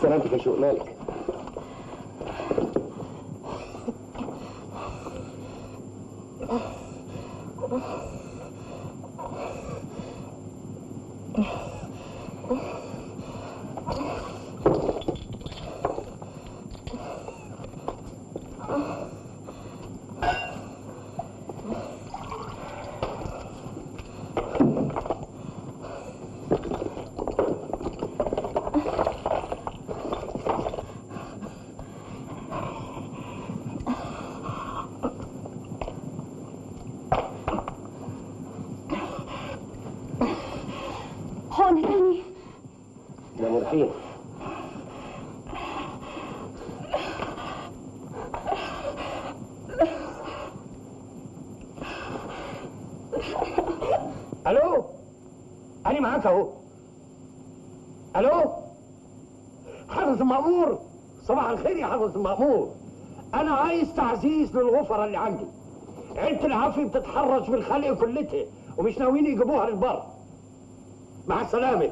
سلامتك يا شوق مالك حقن تاني ده مورفين الو انا معاك اهو الو حافظ المأمور صباح الخير يا حافظ المأمور انا عايز تعزيز للغفرة اللي عندي عيلة العافية بتتحرش بالخلق كلته ومش ناويين يجيبوها للبر مع السلامة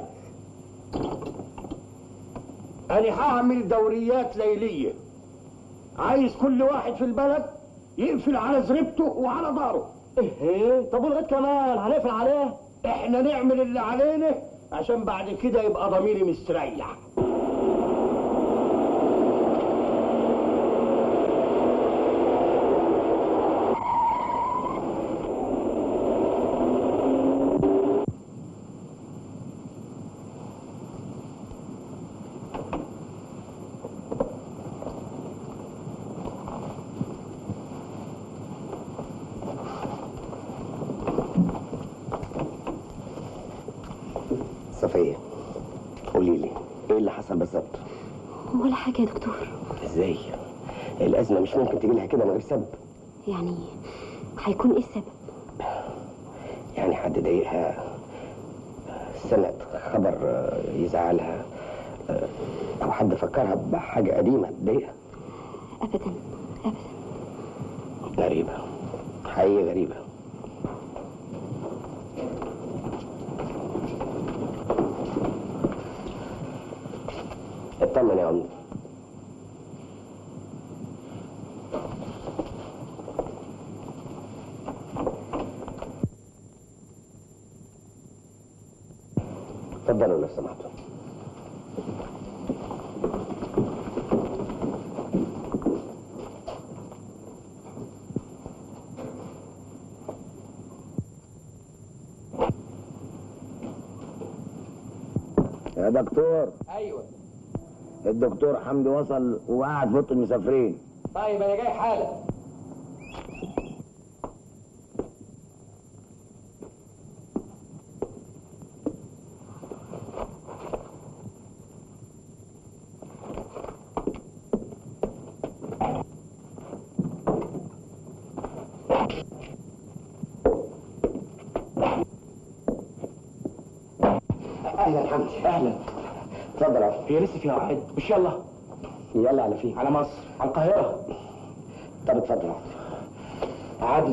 أنا هعمل دوريات ليلية عايز كل واحد في البلد يقفل على زريبته وعلى داره ايه طب والغد كمان هنقفل عليه احنا نعمل اللي علينا عشان بعد كده يبقى ضميري مستريح صفية قولي لي ايه اللي حصل بالظبط ولا حاجة يا دكتور ازاي الازمه مش ممكن تجي لها كده من غير سبب يعني هيكون ايه السبب يعني حد ضايقها سمعت خبر آه، يزعلها آه، او حد فكرها بحاجه قديمه تضايقها ابدا ابدا غريبه حقيقه غريبه اطمن يا عمرو اتفضلوا لو سمحتوا يا دكتور ايوه الدكتور حمدي وصل وقعد في اوضه المسافرين طيب انا جاي حالا اهلا حمدي اهلا اتفضل يا عمرو. هي لسه فيها واحد مش يلا يلا على فين على مصر على القاهره طب اتفضل يا عمرو. قعدنا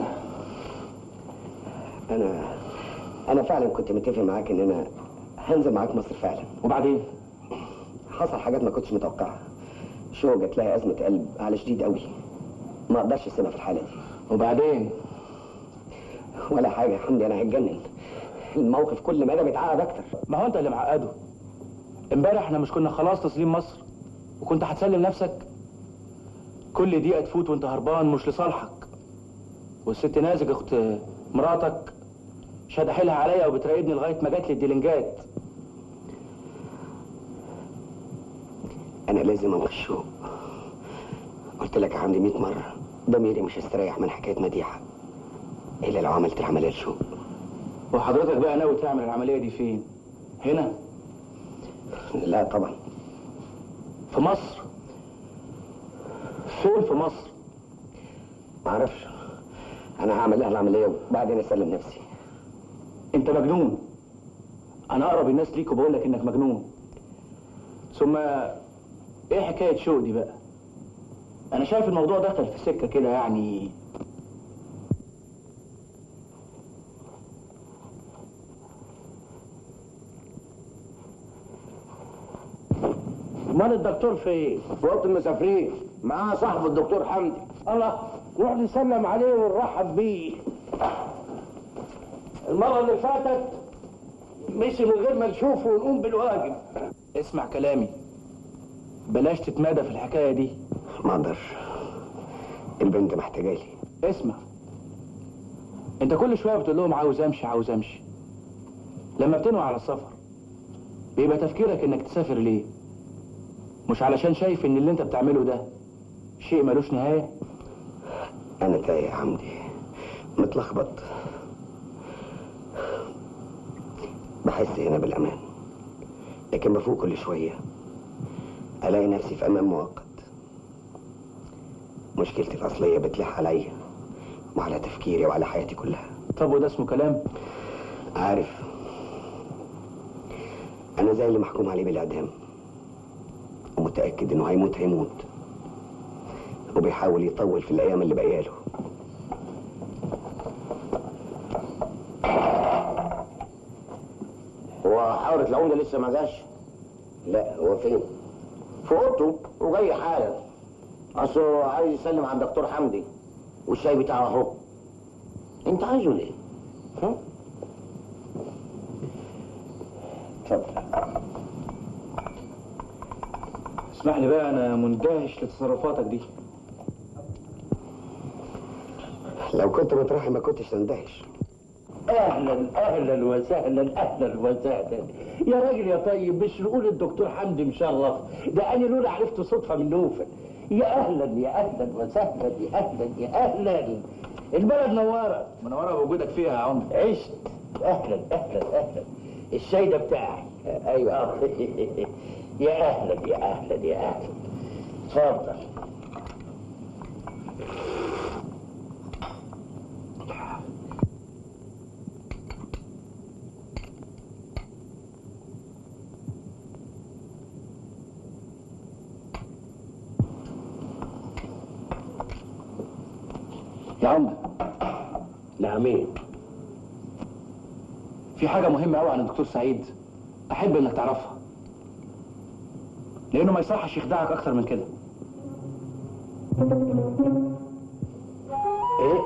انا انا فعلا كنت متفق معاك ان انا هنزل معاك مصر فعلا وبعدين حصل حاجات ما كنتش متوقعها شو جات لها ازمه قلب على شديد قوي ما اقدرش اسيبها في الحاله دي وبعدين ولا حاجه يا حمدي انا هتجنن الموقف كل مدى بيتعقد اكتر ما هو انت اللي معقده امبارح احنا مش كنا خلاص تسليم مصر وكنت هتسلم نفسك كل دقيقه تفوت وانت هربان مش لصالحك والست نازك اخت مراتك شاد حيلها عليا وبتراقبني لغايه ما جات لي الديلنجات انا لازم انقذ الشوق قلت لك يا حمدي 100 مره ضميري مش هيستريح من حكايه مديحه الا لو عملت العمليه لشوق وحضرتك بقى ناوي تعمل العمليه دي فين هنا لا طبعا في مصر فين في مصر ما اعرفش انا هعمل لها العمليه وبعدين اسلم نفسي انت مجنون انا اقرب الناس ليك وبقول لك انك مجنون ثم ايه حكايه شوق دي بقى انا شايف الموضوع دخل في سكه كده يعني امال الدكتور فين؟ في اوضه المسافرين معاه صاحب الدكتور حمدي الله نروح نسلم عليه ونرحب بيه المرة اللي فاتت مشي من غير ما نشوفه ونقوم بالواجب اسمع كلامي بلاش تتمادى في الحكايه دي ما اقدرش البنت محتاجه لي اسمع انت كل شويه بتقول لهم عاوز امشي عاوز امشي لما بتنوي على السفر بيبقى تفكيرك انك تسافر ليه مش علشان شايف ان اللي انت بتعمله ده شيء ملوش نهايه انا تايه يا حمدي متلخبط بحس هنا بالامان لكن بفوق كل شويه الاقي نفسي في امان مؤقت مشكلتي الاصليه بتلح عليا وعلى تفكيري وعلى حياتي كلها طب وده اسمه كلام عارف انا زي اللي محكوم عليه بالاعدام ومتاكد انه هيموت هيموت وبيحاول يطول في الايام اللي باقيه له هو حارة العمدة لسه ما جاش؟ لا هو فين؟ في اوضته وجاي حالا اصله عايز يسلم على الدكتور حمدي والشاي بتاعه اهو انت عايزه ليه؟ ها؟ اتفضل اسمح لي بقى انا مندهش لتصرفاتك دي لو كنت مترحم ما كنتش تندهش اهلا اهلا وسهلا اهلا وسهلا يا راجل يا طيب مش نقول الدكتور حمدي مشرف ده انا لولا عرفت صدفه من نوفل يا اهلا يا اهلا وسهلا يا اهلا يا اهلا البلد نواره منوره بوجودك فيها يا عمر عشت اهلا اهلا اهلا الشاي ده بتاعي ايوه يا اهلا يا اهلا يا اهلا اتفضل يا عمر نعمين في حاجه مهمه قوي عن الدكتور سعيد احب انك تعرفها لانه ما يصحش يخدعك اكتر من كده ايه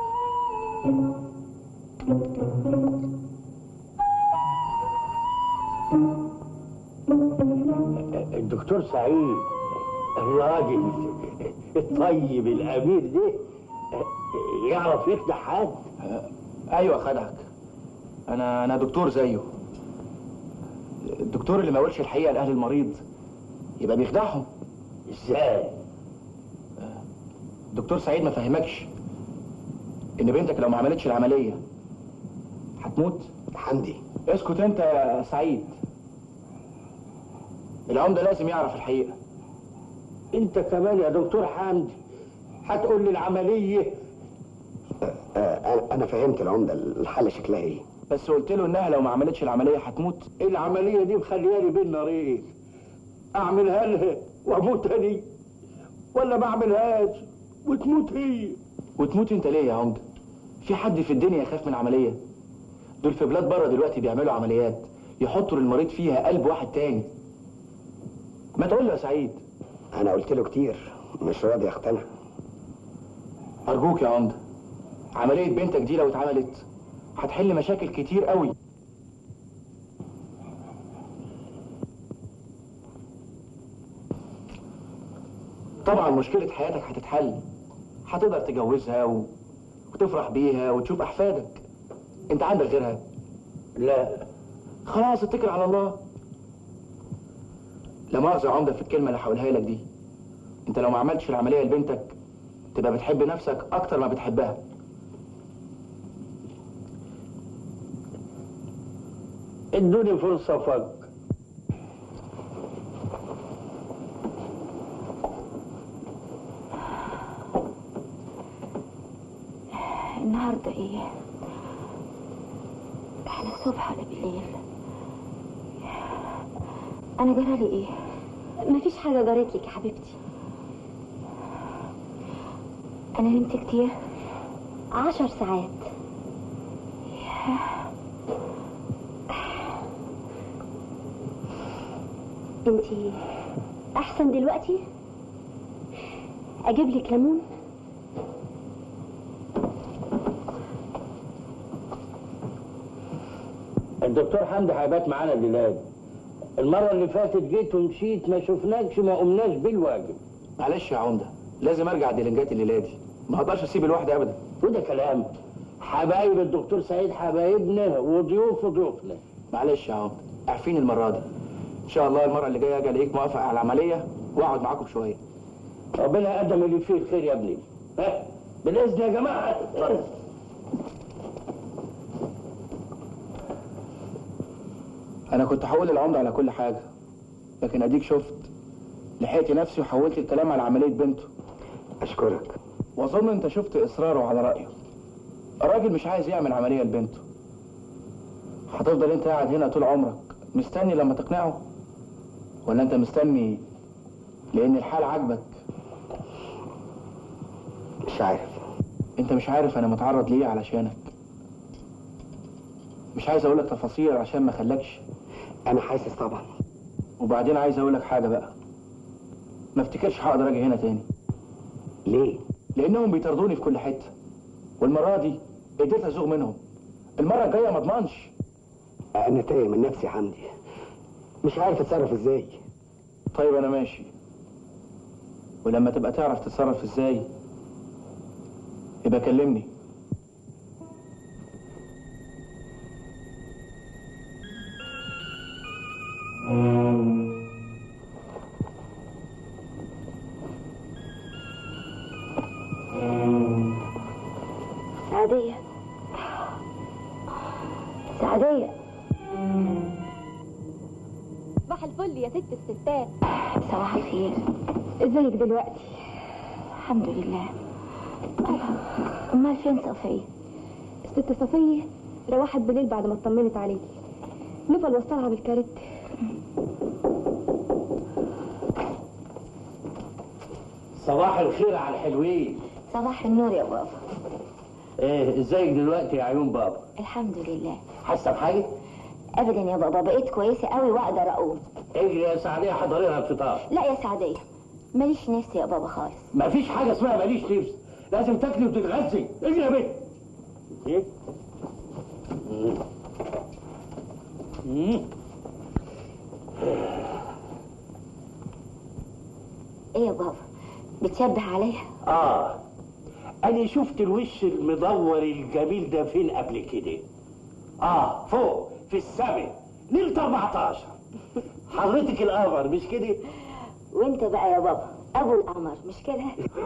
الدكتور سعيد الراجل الطيب الامير ده يعرف يخدع حد ايوه خدعك انا انا دكتور زيه الدكتور اللي ما يقولش الحقيقه لاهل المريض يبقى بيخدعهم ازاي الدكتور سعيد ما فهمكش ان بنتك لو ما عملتش العمليه هتموت حمدي اسكت انت يا سعيد العمده لازم يعرف الحقيقه انت كمان يا دكتور حمدي هتقول لي العمليه آه أنا- انا فهمت العمده الحاله شكلها ايه بس قلت له انها لو ما عملتش العمليه هتموت العمليه دي مخلياني بين نارين اعملها لها واموت انا ولا ما اعملهاش وتموت هي وتموت انت ليه يا عمده في حد في الدنيا يخاف من عمليه دول في بلاد بره دلوقتي بيعملوا عمليات يحطوا للمريض فيها قلب واحد تاني ما تقول له يا سعيد انا قلت له كتير مش راضي يقتنع ارجوك يا عمده عمليه بنتك دي لو اتعملت هتحل مشاكل كتير قوي طبعا مشكله حياتك هتتحل هتقدر تجوزها و... وتفرح بيها وتشوف احفادك انت عندك غيرها لا خلاص اتكل على الله لا مؤاخذة يا عمدة في الكلمة اللي هقولها لك دي انت لو ما عملتش العملية لبنتك تبقى بتحب نفسك اكتر ما بتحبها ادوني فرصه فك النهارده ايه احنا الصبح ولا بالليل انا جرالي ايه مفيش حاجه جرت لك يا حبيبتي انا نمت كتير عشر ساعات انتي احسن دلوقتي اجيب لك ليمون الدكتور حمدي هيبات معانا الليله دي. المره اللي فاتت جيت ومشيت ما شفناكش ما قمناش بالواجب معلش يا عمده لازم ارجع ديلنجات الليله دي ما اقدرش اسيب الواحد ابدا وده كلام حبايب الدكتور سعيد حبايبنا وضيوف ضيوفنا معلش يا عمده عارفين المره دي ان شاء الله المره اللي جايه اجي الاقيك موافق على العمليه واقعد معاكم شويه ربنا يقدم اللي فيه الخير يا ابني ها بالاذن يا جماعه اتفضل. انا كنت هقول العمده على كل حاجه لكن اديك شفت لحقت نفسي وحولت الكلام على عمليه بنته اشكرك واظن انت شفت اصراره على رايه الراجل مش عايز يعمل عمليه لبنته هتفضل انت قاعد هنا طول عمرك مستني لما تقنعه ولا انت مستني لان الحال عاجبك مش عارف انت مش عارف انا متعرض ليه علشانك مش عايز اقولك تفاصيل عشان ما خلكش انا حاسس طبعا وبعدين عايز اقولك حاجه بقى ما افتكرش هقدر اجي هنا تاني ليه لانهم بيطردوني في كل حته والمره دي قدرت ازوغ منهم المره الجايه ما اضمنش انا تايه من نفسي يا حمدي مش عارف اتصرف ازاي طيب انا ماشي ولما تبقى تعرف تتصرف ازاي يبقى كلمني سعدية سعدية صباح الفل يا ست الستات صباح الخير ازيك دلوقتي الحمد لله امال فين صفية الست صفية روحت بالليل بعد ما اطمنت عليكي نفل وصلها بالكارت صباح الخير على الحلوين صباح النور يا بابا ايه ازيك دلوقتي يا عيون بابا الحمد لله حاسه بحاجه ابدا يا بابا بقيت كويسة قوي واقدر اقوم اجري يا سعديه حضري لها الفطار لا يا سعدية ماليش نفسي يا بابا خالص مفيش حاجه اسمها ماليش نفس لازم تاكلي وتتغذي اجري يا بنت ايه مم. مم. ايه يا بابا بتشبه عليها اه انا شفت الوش المدور الجميل ده فين قبل كده اه فوق في السماء ليله 14 حضرتك القمر مش كده وانت بقى يا بابا ابو القمر مش كده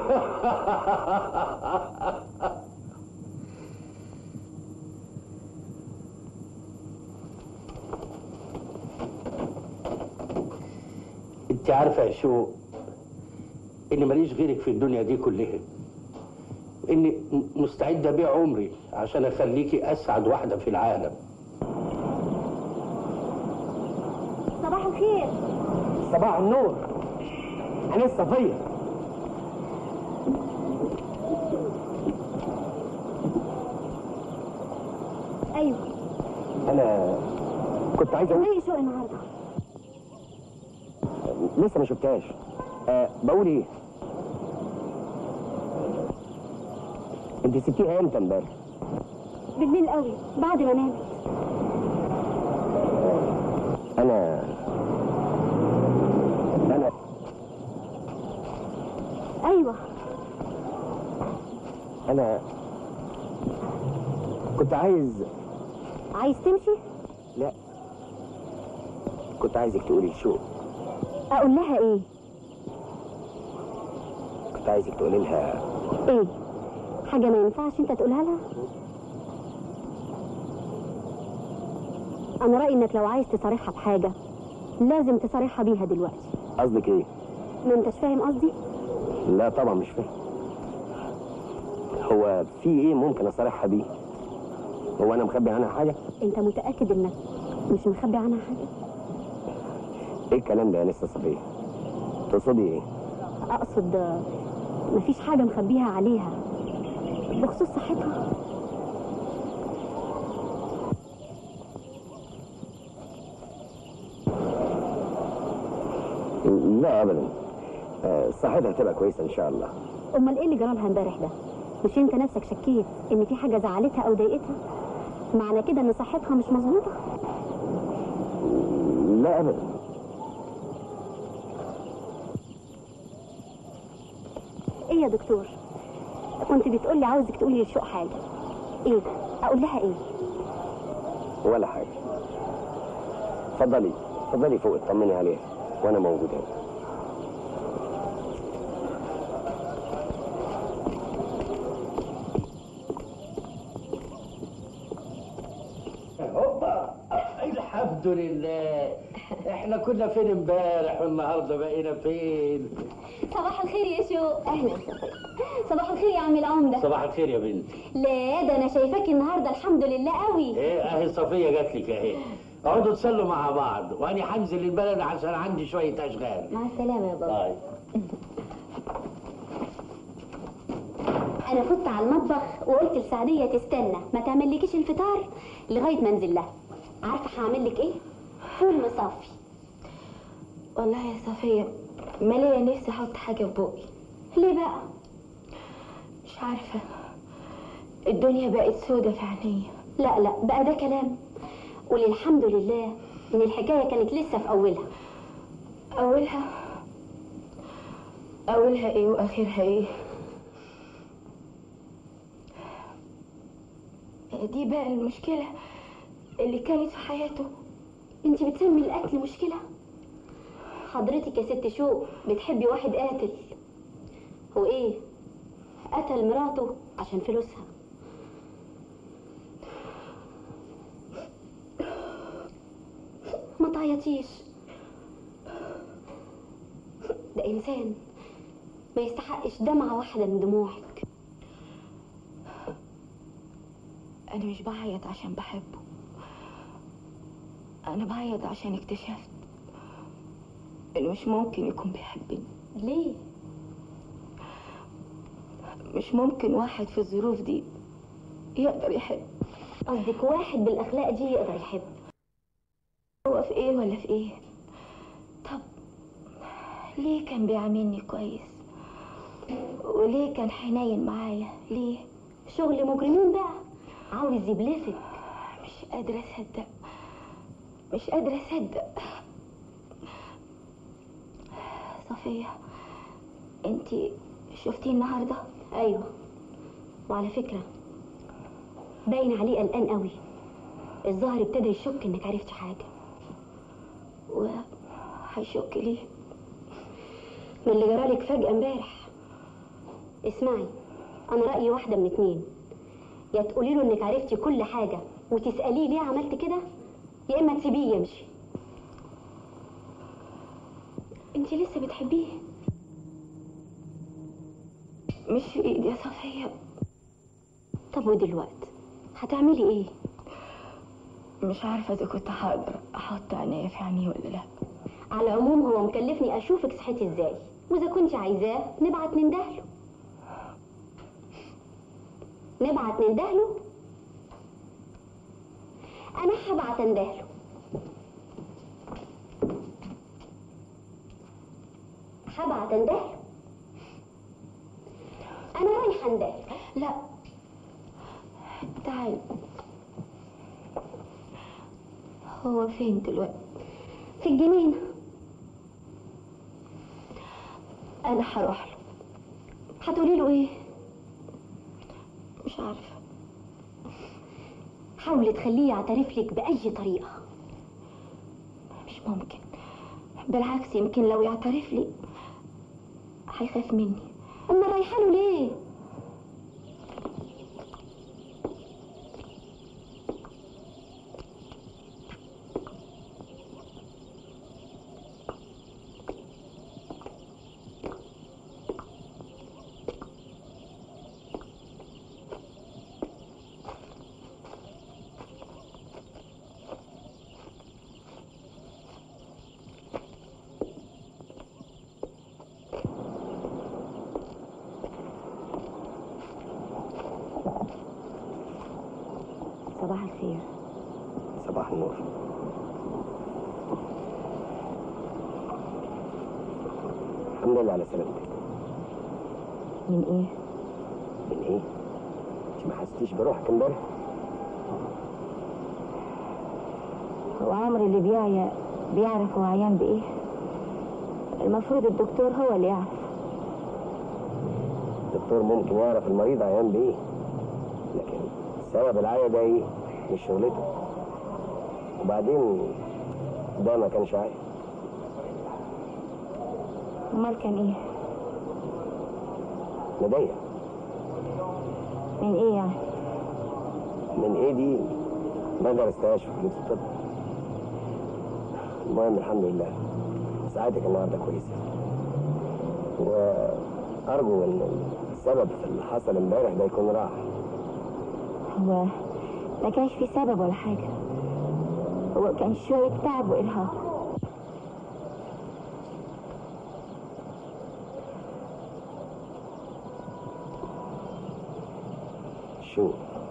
انت عارفه يا شو اني ماليش غيرك في الدنيا دي كلها اني م- مستعد ابيع عمري عشان اخليكي اسعد واحده في العالم صباح الخير صباح النور انا صفيه ايوه انا كنت عايز اقول زي شو النهارده لسه ما شفتهاش أه بقول ايه انت سبتيها امتى امبارح بالليل قوي بعد ما نامت انا انا ايوه انا كنت عايز عايز تمشي لا كنت عايزك تقولي شو اقول لها ايه كنت عايزك تقولي لها ايه حاجه ما ينفعش انت تقولها لها انا رايي انك لو عايز تصارحها بحاجه لازم تصارحها بيها دلوقتي قصدك ايه ما انتش فاهم قصدي لا طبعا مش فاهم هو في ايه ممكن اصارحها بيه هو انا مخبي عنها حاجه انت متاكد انك مش مخبي عنها حاجه ايه الكلام ده يا لسه صفيه تقصدي ايه اقصد آه، مفيش حاجه مخبيها عليها بخصوص صحتها لا ابدا آه، صحتها هتبقى كويسه ان شاء الله امال ايه اللي جرالها امبارح ده مش انت نفسك شكيت ان في حاجه زعلتها او ضايقتها معنى كده ان صحتها مش مظبوطه لا ابدا ايه يا دكتور كنت بتقولي عاوزك تقولي للشوق حاجه ايه اقول لها ايه ولا حاجه اتفضلي اتفضلي فوق اطمني عليها وانا موجود هنا هوبا الحمد لله احنا كنا فين امبارح والنهارده بقينا فين صباح الخير يا شو اهلا صباح الخير يا عم العمده صباح الخير يا بنتي لا ده انا شايفاك النهارده الحمد لله قوي ايه اهي صفيه جات لك اهي اقعدوا تسلوا مع بعض وانا هنزل البلد عشان عندي شويه اشغال مع السلامه يا بابا طيب انا فت على المطبخ وقلت لسعديه تستنى ما تعملكيش الفطار لغايه ما انزل لها عارفه هعمل لك ايه فول مصفي والله يا صفيه ماليه نفسي احط حاجه في بوقي ليه بقى مش عارفه الدنيا بقت سودة في عينيا لا لا بقى ده كلام قولي الحمد لله ان الحكايه كانت لسه في اولها اولها اولها ايه واخرها ايه دي بقى المشكله اللي كانت في حياته انت بتسمي القتل مشكله حضرتك يا ست شوق بتحبي واحد قاتل هو ايه قتل مراته عشان فلوسها ما تعيطيش ده انسان ما يستحقش دمعة واحدة من دموعك انا مش بعيط عشان بحبه انا بعيط عشان اكتشفت انه مش ممكن يكون بيحبني ليه مش ممكن واحد في الظروف دي يقدر يحب قصدك واحد بالاخلاق دي يقدر يحب هو في ايه ولا في ايه طب ليه كان بيعاملني كويس وليه كان حنين معايا ليه شغل مجرمين بقى عاوز يبلفك مش قادرة أصدق مش قادرة أصدق صفية انتي شفتيه النهاردة ايوه وعلى فكره باين عليه قلقان قوي الظاهر ابتدى يشك انك عرفت حاجه وهيشك ليه من اللي جرالك فجاه امبارح اسمعي انا رايي واحده من اتنين يا تقولي له انك عرفتي كل حاجه وتساليه ليه عملت كده يا اما تسيبيه يمشي انت لسه بتحبيه مش في ايدي يا صفية طب ودلوقتي هتعملي ايه مش عارفة اذا كنت هقدر احط عينيا في عينيه ولا لا على العموم هو مكلفني اشوفك صحيتي ازاي واذا كنت عايزاه نبعت نندهله نبعت نندهله انا هبعت اندهله هبعت اندهله انا رايحه اندهله لا تعال هو فين دلوقتي في الجنينه انا هروح له هتقولي له ايه مش عارفة حاولي تخليه يعترف لك باي طريقه مش ممكن بالعكس يمكن لو يعترف لي هيخاف مني امال رايحه له ليه صباح الخير صباح النور الحمد لله على سلامتك من ايه من ايه؟ انت ما حسيتيش بروحك امبارح؟ هو عمرو اللي بيعيا بيعرف هو عيان بايه المفروض الدكتور هو اللي يعرف الدكتور ممكن يعرف المريض عيان بايه لكن سبب العيا ده ايه؟ مش شغلته وبعدين ده ما كانش عيا امال كان ايه مضايق من ايه يعني من ايه دي ما درستهاش في كليه الطب المهم الحمد لله سعادتك النهارده كويسه وارجو ان السبب في اللي حصل امبارح ده يكون راح هو ما كانش في سبب ولا حاجة هو كان شوية تعب وإرهاق شو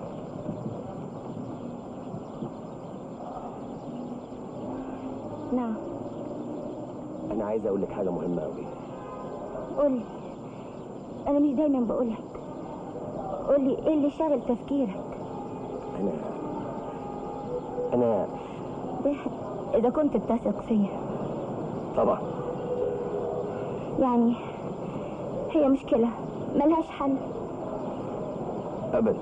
نعم انا عايز اقول لك حاجه مهمه قوي قولي أنا مش دايما بقولك قولي إيه اللي شاغل تفكيرك انا انا ده إذا كنت بتثق فيا طبعا يعني هي مشكلة ملهاش حل ابدا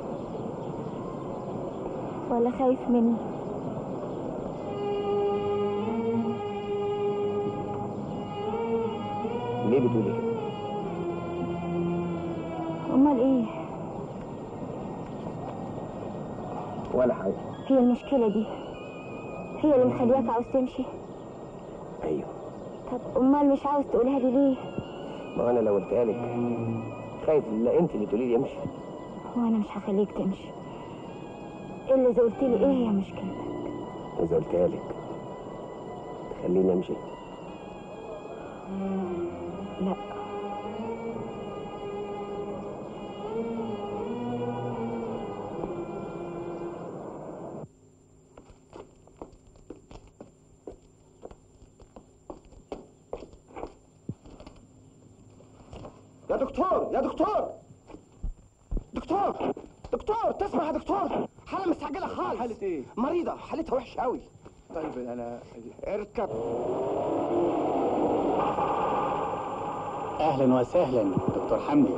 ولا خايف مني ليه بتقولي كده أمال إيه ولا حاجه هي المشكلة دي هي اللي مخلياك عاوز تمشي ايوه طب أمال مش عاوز تقولها لي ليه ما انا لو قلتها لك خايف لا انت اللي تقولي لي امشي هو أنا مش هخليك تمشي إلا إذا قلت لي إيه هي مشكلتك اذا قلتها لك تخليني امشي لا يا دكتور يا دكتور دكتور دكتور تسمع يا دكتور حالة مستعجلة خالص حالة ايه؟ مريضة حالتها وحشة قوي طيب انا اركب اهلا وسهلا دكتور حمدي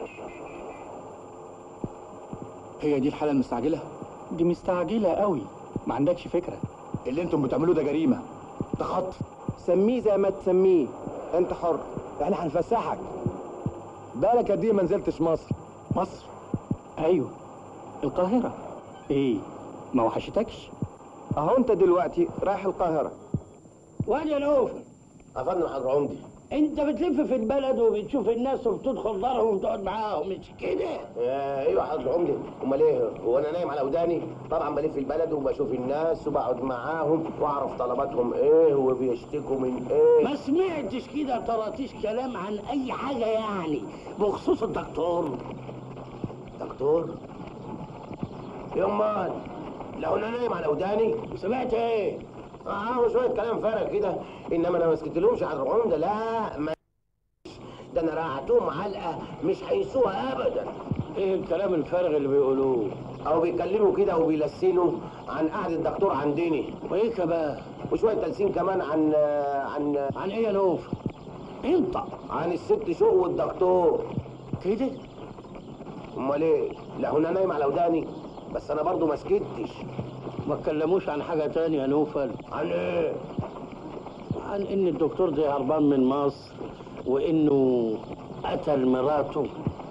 هي دي الحالة المستعجلة؟ دي مستعجلة قوي ما عندكش فكرة اللي انتم بتعملوه ده جريمة ده خطر سميه زي ما تسميه انت حر احنا هنفسحك بالك قد ايه ما نزلتش مصر مصر ايوه القاهرة ايه ما وحشتكش اهو انت دلوقتي رايح القاهرة وادي يا نوفل افندم حضر عمدي انت بتلف في البلد وبتشوف الناس وبتدخل دارهم وتقعد معاهم مش كده آه، ايوه حضر عمدي امال ايه هو انا نايم على وداني طبعا بلف في البلد وبشوف الناس وبقعد معاهم واعرف طلباتهم ايه وبيشتكوا من ايه ما سمعتش كده طرطيش كلام عن اي حاجه يعني بخصوص الدكتور دكتور يا امال لو انا نايم على وداني سمعت ايه اه شويه كلام فارغ كده انما انا ما سكتلهمش على العمده لا ما ده انا رعتهم علقه مش هيسوها ابدا ايه الكلام الفارغ اللي بيقولوه او بيتكلموا كده وبيلسنوا عن قعده الدكتور عندني وايه كمان وشويه تلسين كمان عن عن عن ايه يا نوفل انت عن الست شوق والدكتور كده امال ايه لا هنا نايم على وداني بس انا برضو ما سكتش ما اتكلموش عن حاجه تانية يا نوفل عن ايه عن ان الدكتور ده هربان من مصر وانه قتل مراته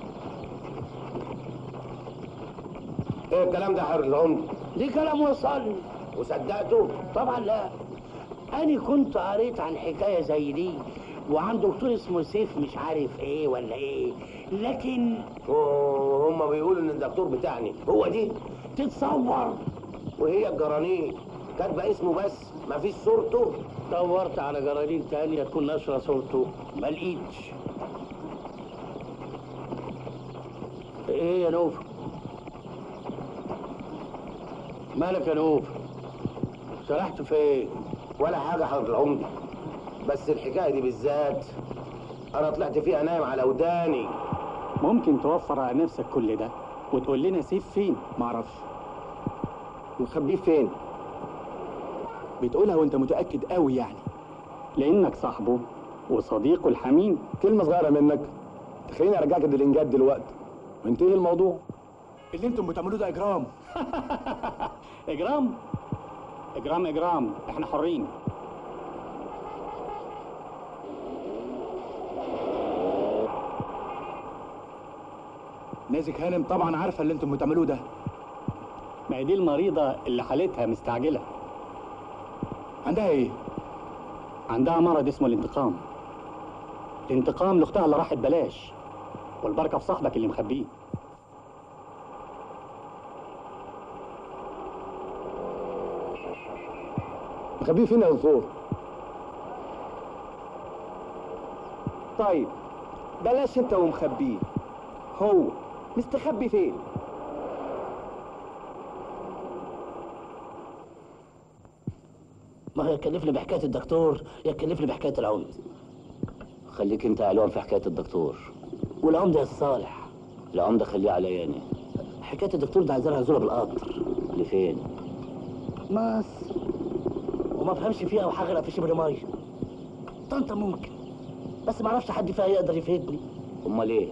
ايه الكلام ده يا حر العمده دي كلام وصلني وصدقته طبعا لا انا كنت قريت عن حكايه زي دي وعن دكتور اسمه سيف مش عارف ايه ولا ايه لكن وهم بيقولوا ان الدكتور بتاعني هو دي تتصور وهي الجرانين كاتبه اسمه بس ما فيش صورته دورت على جرانين تانية تكون نشرة صورته ما لقيتش ايه يا نوف مالك يا نوف سرحت فين ولا حاجه حضر العمده بس الحكايه دي بالذات انا طلعت فيها نايم على وداني ممكن توفر على نفسك كل ده وتقول لنا سيف فين معرفش مخبيه فين بتقولها وانت متأكد قوي يعني لانك صاحبه وصديقه الحميم كلمة صغيرة منك تخليني ارجعك الدلنجات دلوقتي وانتهي الموضوع اللي انتم بتعملوه ده اجرام اجرام اجرام اجرام احنا حرين نازك هانم طبعا عارفه اللي انتم بتعملوه ده ما هي دي المريضة اللي حالتها مستعجلة عندها ايه عندها مرض اسمه الانتقام الانتقام لاختها اللي راحت بلاش والبركة في صاحبك اللي مخبيه مخبيه فين يا دكتور طيب بلاش انت ومخبيه هو مستخبي فين ما هو يكلفني بحكايه الدكتور يكلفني بحكايه العمد خليك انت علوان في حكايه الدكتور والعمده يا صالح العمده خليه عليا انا حكايه الدكتور ده عايزينها نزوله بالقطر لفين مصر وما فهمش فيها وحغرق في شبر ميه طنطا ممكن بس ما اعرفش حد فيها يقدر يفيدني امال ايه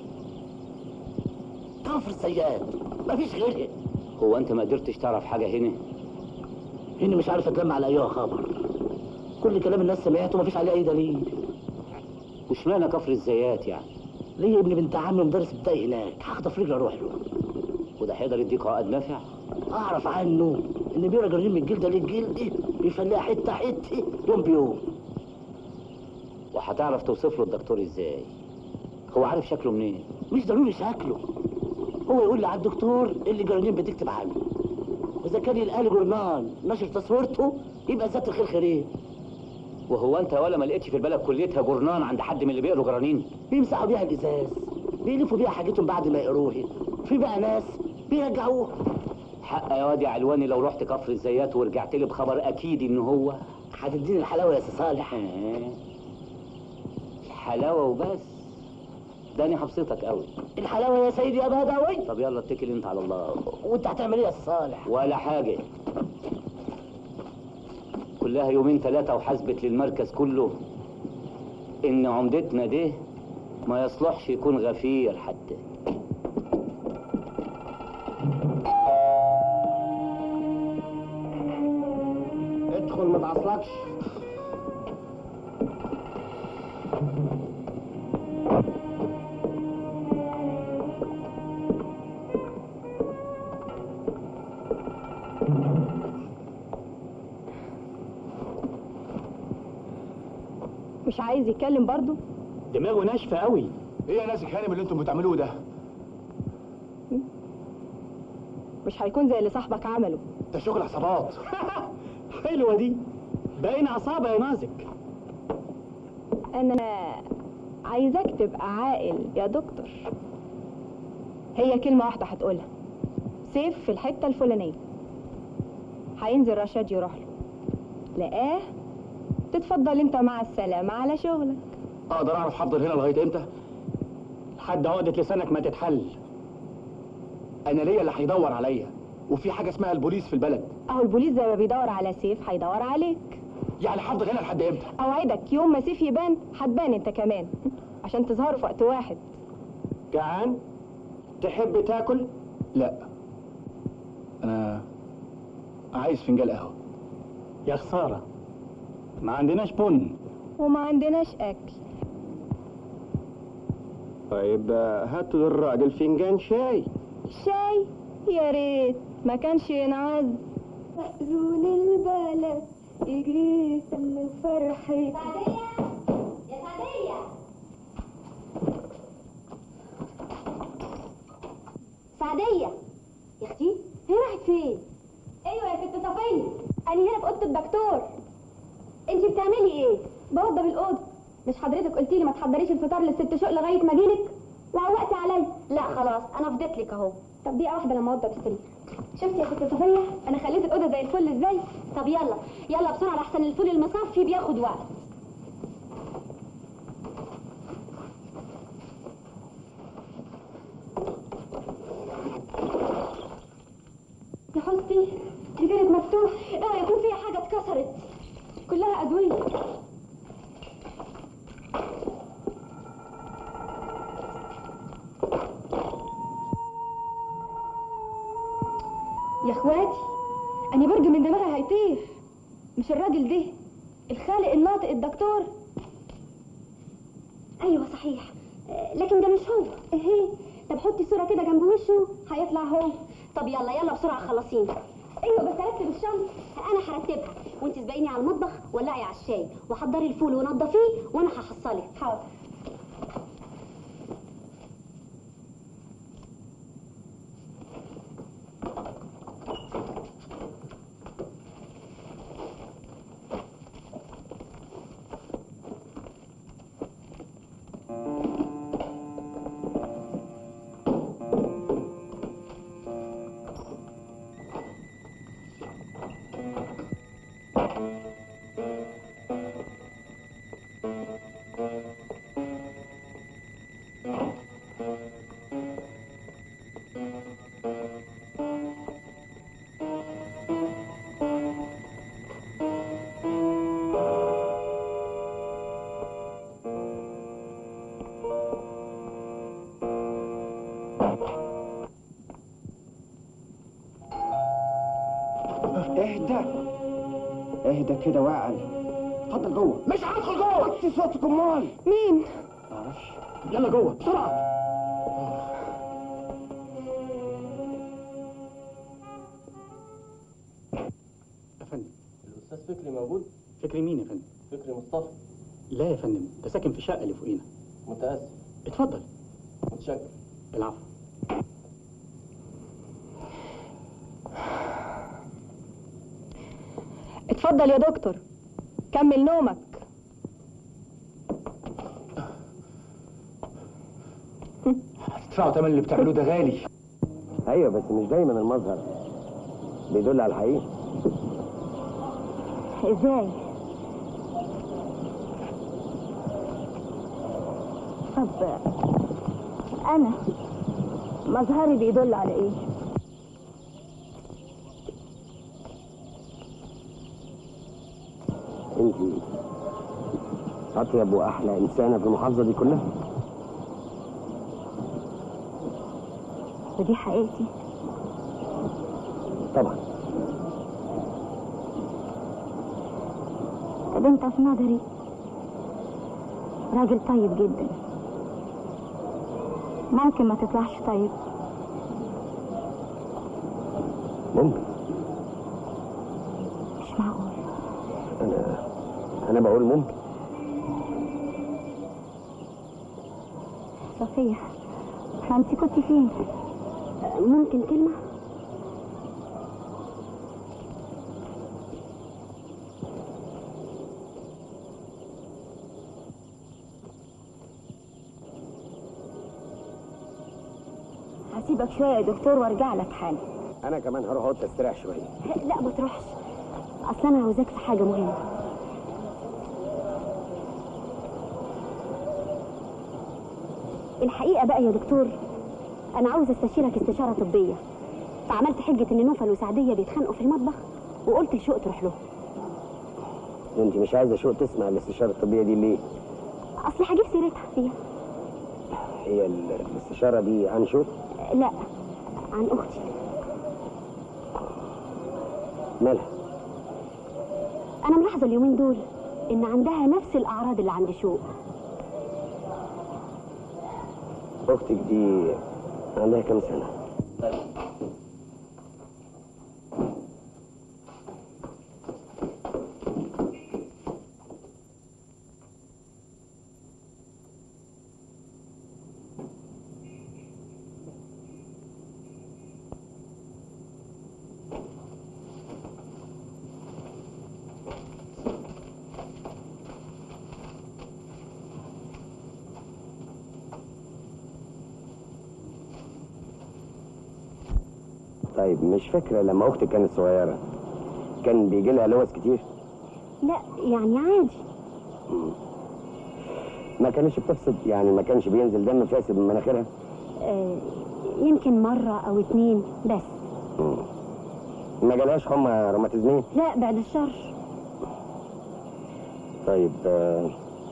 كفر السياد ما فيش غيرها هو انت ما قدرتش تعرف حاجه هنا اني مش عارف اتلم على ايها خبر كل كلام الناس سمعته ما فيش عليه اي دليل واشمعنى كفر الزيات يعني ليه ابن بنت عمي مدرس ابتدائي هناك هخطف رجلي اروح له وده هيقدر يديك عقد نافع اعرف عنه ان بيرة جرين من الجلده للجلد بيخليها حته حته يوم بيوم وهتعرف توصف له الدكتور ازاي هو عارف شكله منين مش ضروري شكله هو يقول لي على الدكتور اللي جرانين بتكتب عنه واذا كان يلقى لي جورنال نشر تصويرته يبقى ذات الخير خيرين وهو انت ولا ما لقيتش في البلد كليتها جورنان عند حد من اللي بيقروا جرانين بيمسحوا بيها الازاز بيلفوا بيها حاجتهم بعد ما يقروها في بقى ناس بيرجعوها حق يا واد يا علواني لو رحت كفر الزيات ورجعت لي بخبر اكيد ان هو هتديني الحلاوه يا سي صالح آه. حلاوه وبس ده انا هبسطك قوي الحلاوه يا سيدي يا بدوي طب يلا اتكل انت على الله وانت هتعمل ايه يا سي صالح ولا حاجه كلها يومين ثلاثه وحسبت للمركز كله ان عمدتنا ده ما يصلحش يكون غفير حتى ادخل ما تعصلكش مش عايز يتكلم برضو دماغه ناشفة قوي ايه يا نازك هانم اللي انتم بتعملوه ده مش هيكون زي اللي صاحبك عمله ده شغل عصابات حلوة دي باين عصابة يا نازك انا عايزاك تبقى عاقل يا دكتور هي كلمة واحدة هتقولها سيف في الحتة الفلانية هينزل رشاد يروح له لقاه تتفضل انت مع السلامة على شغلك اقدر اعرف هفضل هنا لغايه امتى لحد عقدة لسانك ما تتحل انا ليا اللي هيدور عليا وفي حاجه اسمها البوليس في البلد اهو البوليس زي ما بيدور على سيف هيدور عليك يعني هفضل هنا لحد امتى اوعدك يوم ما سيف يبان هتبان انت كمان عشان تظهروا في وقت واحد جعان تحب تاكل لا انا عايز فنجان قهوه يا خسارة ما عندناش بن وما عندناش اكل طيب هات للراجل فنجان شاي شاي يا ريت ما كانش ينعز مأذون البلد يجري سم فرحي سعدية يا اختي هي راحت فين؟ ايوه يا ست صفية انا هنا في اوضه الدكتور انت بتعملي ايه؟ بوضب الاوضه مش حضرتك قلتي لي ما تحضريش الفطار للست شوق لغايه ما اجيلك وعوقتي عليا لا خلاص انا فضيت لك اهو طب دقيقه واحده لما اوضب السرير شفتي يا ست صفيه انا خليت الاوضه زي الفل ازاي طب يلا يلا بسرعه احسن الفول المصفي بياخد وقت اتكسرت كلها ادويه يا اخواتي انا برج من دماغي هيطير مش الراجل ده الخالق الناطق الدكتور ايوه صحيح آه، لكن ده مش هو ايه طب حطي صوره كده جنب وشه هيطلع هو طب يلا يلا بسرعه خلصيني ايوه بس ارتب الشنطه انا هرتبها وانت سبقيني على المطبخ ولعي على الشاي وحضري الفول ونضفيه وانا هحصلك حاضر اهدى اهدى كده واعل اتفضل جوه مش هدخل جوه وطي صوتك امال مين معرفش يلا جوه بسرعه يا فندم الاستاذ فكري موجود فكري مين يا فندم فكري مصطفى لا يا فندم ده ساكن في الشقه اللي فوقينا متاسف اتفضل متشكر العفو اتفضل يا دكتور كمل نومك هتدفعوا تمن اللي بتعملوه ده غالي ايوه بس مش دايما المظهر بيدل على الحقيقه ازاي طب انا مظهري بيدل على ايه انت اطيب واحلى انسانه في المحافظه دي كلها ودي حقيقتي طبعا طب انت في نظري راجل طيب جدا ممكن ما تطلعش طيب ممكن مش معقول انا انا بقول ممكن صفية انت كنت فين ممكن كلمه هسيبك شوية يا دكتور وارجع لك حالا انا كمان هروح اقعد استريح شويه لا ما تروحش اصل انا عاوزاك في حاجه مهمه الحقيقه بقى يا دكتور انا عاوز استشيرك استشاره طبيه فعملت حجه ان نوفل وسعديه بيتخانقوا في المطبخ وقلت لشوق تروح له انت مش عايزه شو تسمع الاستشاره الطبيه دي ليه اصل هجيب سيرتها فيها هي ال- الاستشاره دي عن شو لا عن اختي مالها انا ملاحظه اليومين دول ان عندها نفس الاعراض اللي عند شوق اختك دي عندها كام سنه طيب مش فاكره لما اختك كانت صغيره كان بيجي لها لوز كتير لا يعني عادي ما كانش بتفسد يعني ما كانش بينزل دم فاسد من مناخيرها آه يمكن مره او اتنين بس ما جالهاش حمى روماتيزميه لا بعد الشر طيب آه،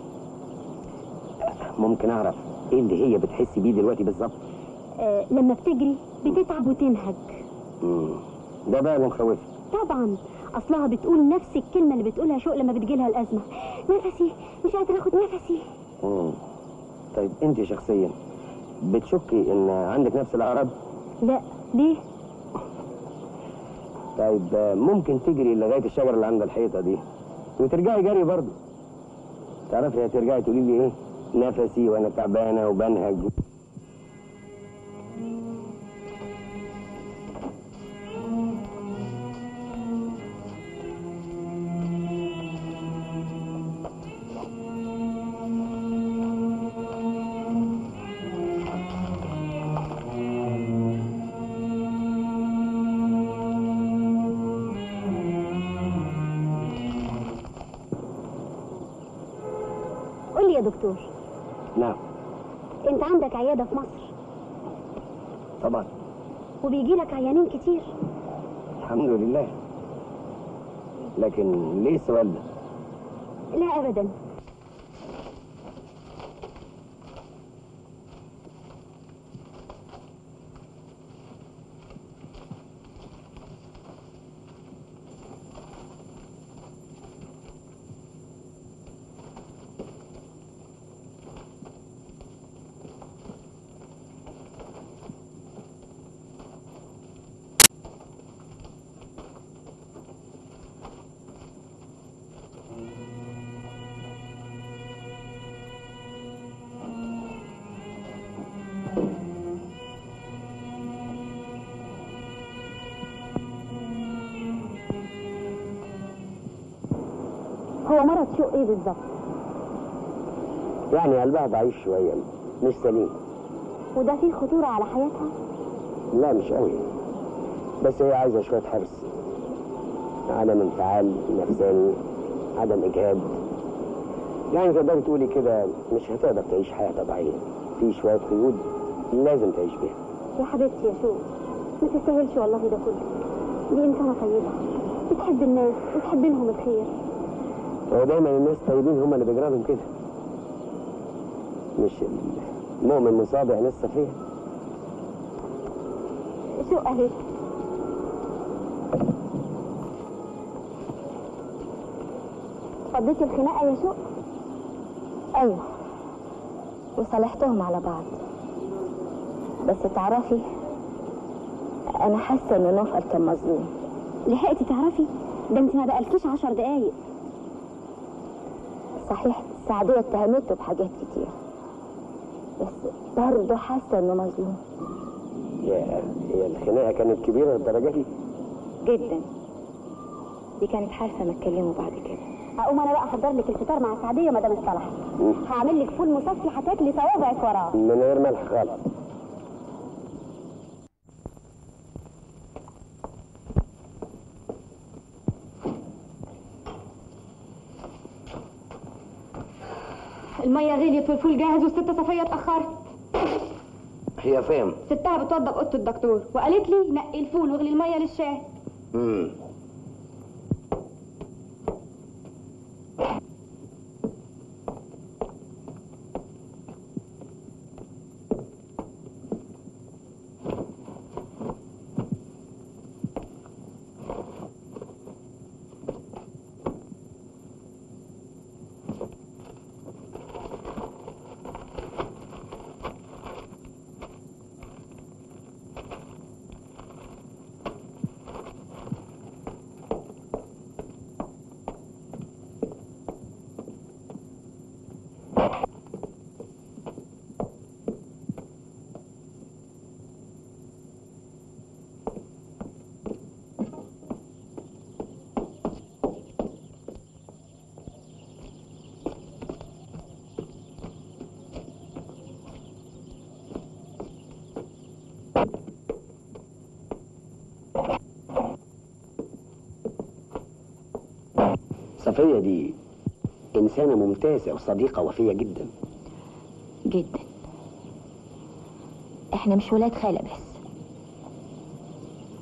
ممكن اعرف ايه اللي هي بتحس بيه دلوقتي بالظبط آه لما بتجري بتتعب وتنهج مم. ده بقى اللي مخوفك طبعا اصلها بتقول نفس الكلمه اللي بتقولها شوق لما بتجيلها الازمه نفسي مش قادره اخد نفسي مم. طيب انت شخصيا بتشكي ان عندك نفس الاعراض لا ليه طيب آه، ممكن تجري لغايه الشجره اللي عند الحيطه دي وترجعي جري برضه تعرفي هترجعي تقولي لي ايه نفسي وانا تعبانه وبنهج قول لي يا دكتور نعم انت عندك عياده في مصر طبعا وبيجي لك عيانين كتير الحمد لله لكن ليه السؤال ده لا ابدا هو مرض شوق ايه بالظبط يعني قلبها ضعيف شويه مش سليم وده فيه خطوره على حياتها لا مش قوي بس هي عايزه شويه حرص عدم انفعال نفساني عدم اجهاد يعني تقدري تقولي كده مش هتقدر تعيش حياه طبيعيه في شويه قيود لازم تعيش بيها يا حبيبتي يا شوق ما تستاهلش والله ده كله دي انسانه طيبه بتحب الناس وتحب لهم الخير هو دايما الناس طيبين هم اللي بيجرى لهم كده مش المؤمن مصابع لسه فيه شوق اهي فضيتي الخناقه يا شوق ايوه وصالحتهم على بعض بس تعرفي انا حاسه ان نوفل كان مظلوم لحقتي تعرفي ده انت ما بقالكيش عشر دقايق صحيح سعديه اتهمته بحاجات كتير بس برضه حاسه انه مظلوم يا هي الخناقه كانت كبيره للدرجه دي جدا دي كانت حالفه ما اتكلموا بعد كده هقوم انا بقى احضر لك الفطار مع سعديه مدام اصطلحت هعمل لك فول مصفي هتاكلي صوابعك وراه من غير ملح خالص المية غليت والفول جاهز والست صفية اتأخرت هي فين؟ ستها بتوضب اوضه الدكتور وقالت لي نقي الفول واغلي المية للشاي امم صفية دي إنسانة ممتازة وصديقة وفية جدا جدا احنا مش ولاد خالة بس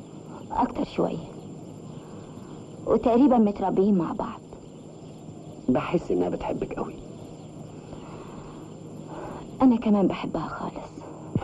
اكتر شوية وتقريبا متربيين مع بعض بحس انها بتحبك قوي انا كمان بحبها خالص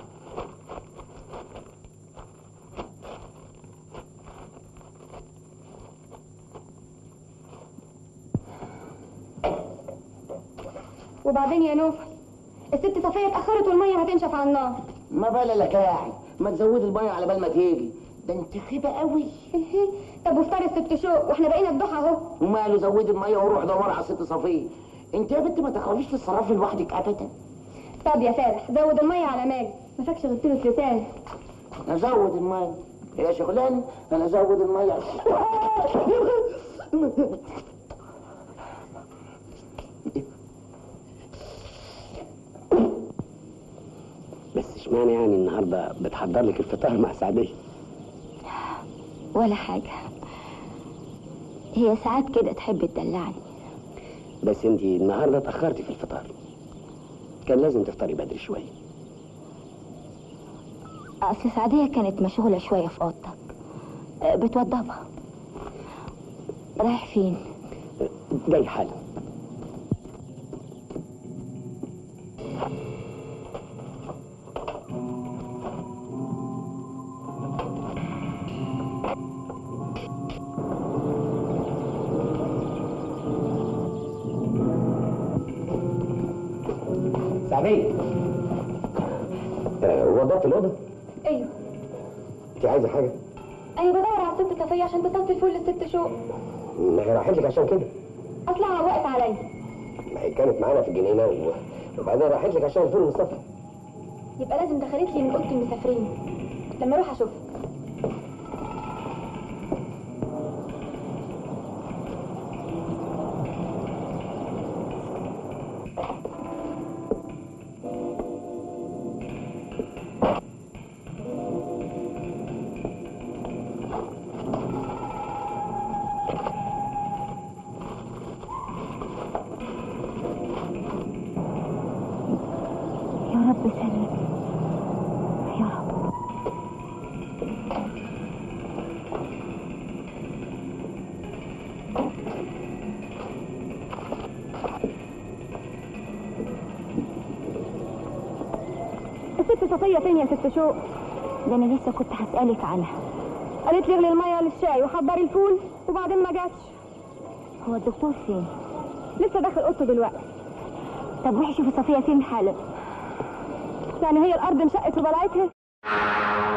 وبعدين يا نوفل الست صفية اتأخرت والمية هتنشف على النار ما بالك لكاعي ما تزودي الميه على بال ما تيجي ده انت خيبه قوي طب وفطار الست شوق واحنا بقينا الضحى اهو وماله زودي الميه وروح دور على الست صفيه انت يا بنت ما تخرجيش تتصرفي لوحدك ابدا طب يا فالح زود المية على مالي ما فاكش غير طولة لسان ازود الميه يا شغلانه انا ازود الميه بس اشمعنى يعني النهارده بتحضر لك الفطار مع سعديه ولا حاجة هي ساعات كده تحب تدلعني بس انت النهارده اتاخرتي في الفطار كان لازم تفطري بدري شويه اصل سعدية كانت مشغولة شوية في اوضتك أه، بتوضبها رايح فين جاي حالا سعديه آه، وضبت الاوضه ايوه انت عايزه حاجه انا بدور على الست صفية عشان تصفي الفول للست شوق ما هي راحت لك عشان كده اصلها وقت عليا ما هي كانت معانا في الجنينه و... وبعدين راحت لك عشان الفول مصطفى يبقى لازم دخلت لي من اوضه المسافرين لما اروح اشوفها يا رب سلم يا رب الست صفية فين يا ست شوق ده انا لسه كنت هسألك عنها قالت لي اغلي المية للشاي وحضري الفول وبعدين ما جاتش هو الدكتور فين لسه داخل اوضته دلوقتي طب روحي شوفي صفية فين حالا يعني هي الارض انشقت وبلعتها